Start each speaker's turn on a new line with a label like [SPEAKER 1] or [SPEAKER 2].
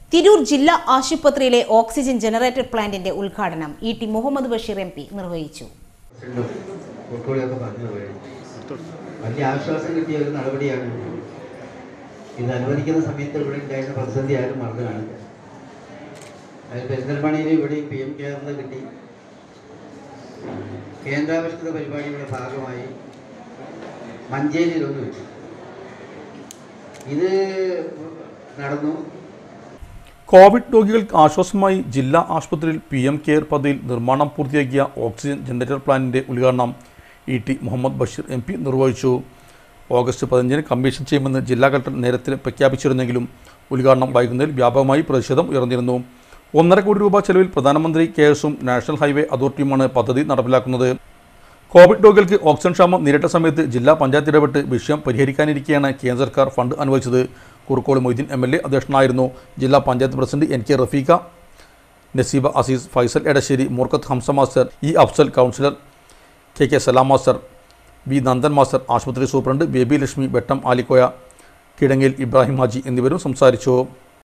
[SPEAKER 1] തിരൂർ ജില്ലാ ആശുപത്രിയിലെ oxygen generator പ്ലാന്റിന്റെ ഉദ്ഘാടനം E T Muhammad Basheer M P നിർവഹിച്ചു
[SPEAKER 2] പ്രസിഡന്റും കുട്ടികളൊക്കെ പറഞ്ഞു പോയി വലിയ ആശ്വാസം കിട്ടിയ ഒരു നടപടിയാണ് ഇത് അനുവദിക്കുന്ന സമയത്ത് ഇവിടെ ഉണ്ടായിരുന്ന പ്രതിസന്ധി ആരും മറന്നു കാണില്ല അതായത് പെരിന്തൽമണയിൽ ഇവിടെയും പി എം കെയറിന് കിട്ടി കേന്ദ്രാവിഷ്കൃത പരിപാടിയുടെ ഭാഗമായി മഞ്ചേരിയിലൊന്ന് വെച്ചു ഇത് നടന്നു
[SPEAKER 3] കോവിഡ് രോഗികൾക്ക് ആശ്വാസമായി ജില്ലാ ആശുപത്രിയിൽ പി എം കെയർ പദ്ധതിയിൽ നിർമ്മാണം പൂർത്തിയാക്കിയ ഓക്സിജൻ ജനറേറ്റർ പ്ലാന്റിന്റെ ഉദ്ഘാടനം E T Muhammad Basheer M P നിർവഹിച്ചു ഓഗസ്റ്റ് പതിനഞ്ചിന് കമ്മീഷൻ ചെയ്യുമെന്ന് ജില്ലാ കളക്ടർ നേരത്തെ പ്രഖ്യാപിച്ചിരുന്നെങ്കിലും ഉദ്ഘാടനം വൈകുന്നതിൽ വ്യാപകമായി പ്രതിഷേധം ഉയർന്നിരുന്നു ഒന്നര കോടി രൂപ ചെലവിൽ പ്രധാനമന്ത്രി കെയർസും നാഷണൽ ഹൈവേ അതോറിറ്റിയുമാണ് പദ്ധതി നടപ്പിലാക്കുന്നത് കോവിഡ് രോഗികൾക്ക് ഓക്സിജൻ ക്ഷാമം നേരിട്ട സമയത്ത് ജില്ലാ പഞ്ചായത്ത് ഇടപെട്ട് വിഷയം പരിഹരിക്കാനിരിക്കെയാണ് കേന്ദ്ര സർക്കാർ ഫണ്ട് അനുവദിച്ചത് Kurukkod Moideen M L A അധ്യക്ഷനായിരുന്നു ജില്ലാ panchayat president N K Rafeeqa Naseeba Aziz Faisal Edassery Moorkath Hamza master E Afsal councillor K K Salam master V Nandan master ആശുപത്രി സൂപ്രണ്ട് ബേബി ലക്ഷ്മി വെട്ടം ആലിക്കോയ കിടങ്ങിൽ ഇബ്രാഹിം ഹാജി എന്നിവരും സംസാരിച്ചു